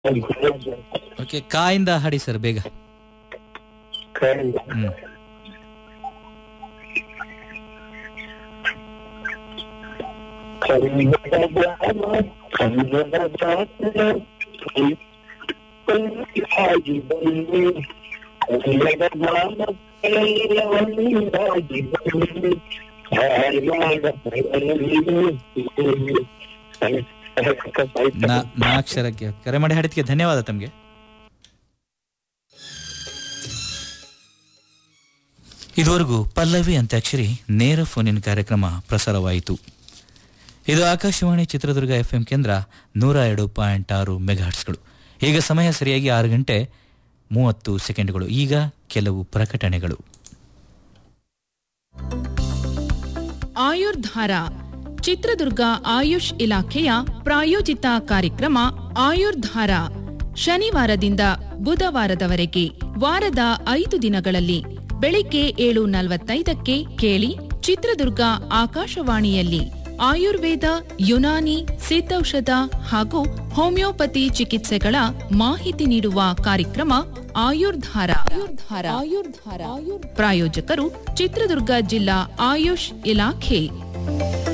okay ಕಾಯಿಂದ ಹಾಡಿ sir ಬೇಗ ಹ್ಮ್ ನಾ- ನಾಲ್ಕಕ್ಷರಕ್ಕೆ ಕರೆ ಮಾಡಿ ಹಾಡಿದ್ಕೆ ಧನ್ಯವಾದ ತಮಗೆ ಇದುವರೆಗೂ ಪಲ್ಲವಿ ಅಂತ್ಯಾಕ್ಷರಿ ನೇರ ಫೋನಿನ ಕಾರ್ಯಕ್ರಮ ಪ್ರಸಾರವಾಯಿತು ಇದು ಆಕಾಶವಾಣಿ ಚಿತ್ರದುರ್ಗ ಎಫ್ ಎಂ ಕೇಂದ್ರ ನೂರ ಎರಡು ಪಾಯಿಂಟ್ ಆರು ಮೆಗಾಹರ್ಟ್ಸ್ಗಳು ಈಗ ಸಮಯ ಸರಿಯಾಗಿ ಆರು ಗಂಟೆ ಮೂವತ್ತು ಸೆಕೆಂಡ್ಗಳು ಈಗ ಕೆಲವು ಪ್ರಕಟಣೆಗಳು ಆಯುರ್ಧಾರ ಚಿತ್ರದುರ್ಗ ಆಯುಷ್ ಇಲಾಖೆಯ ಪ್ರಾಯೋಜಿತ ಕಾರ್ಯಕ್ರಮ ಆಯುರ್ಧಾರ ಶನಿವಾರದಿಂದ ಬುಧವಾರದವರೆಗೆ ವಾರದ ಐದು ದಿನಗಳಲ್ಲಿ ಬೆಳಿಗ್ಗೆ ಏಳು ನಲವತ್ತೈದಕ್ಕೆ ಕೇಳಿ ಚಿತ್ರದುರ್ಗ ಆಕಾಶವಾಣಿಯಲ್ಲಿ ಆಯುರ್ವೇದ ಯುನಾನಿ ಸಿದ್ಧೌಷಧ ಹಾಗೂ ಹೋಮಿಯೋಪತಿ ಚಿಕಿತ್ಸೆಗಳ ಮಾಹಿತಿ ನೀಡುವ ಕಾರ್ಯಕ್ರಮ ಆಯುರ್ಧಾರ ಆಯುರ್ಧಾರ ಆಯುರ್ಧಾರ ಪ್ರಾಯೋಜಕರು ಚಿತ್ರದುರ್ಗ ಜಿಲ್ಲಾ ಆಯುಷ್ ಇಲಾಖೆ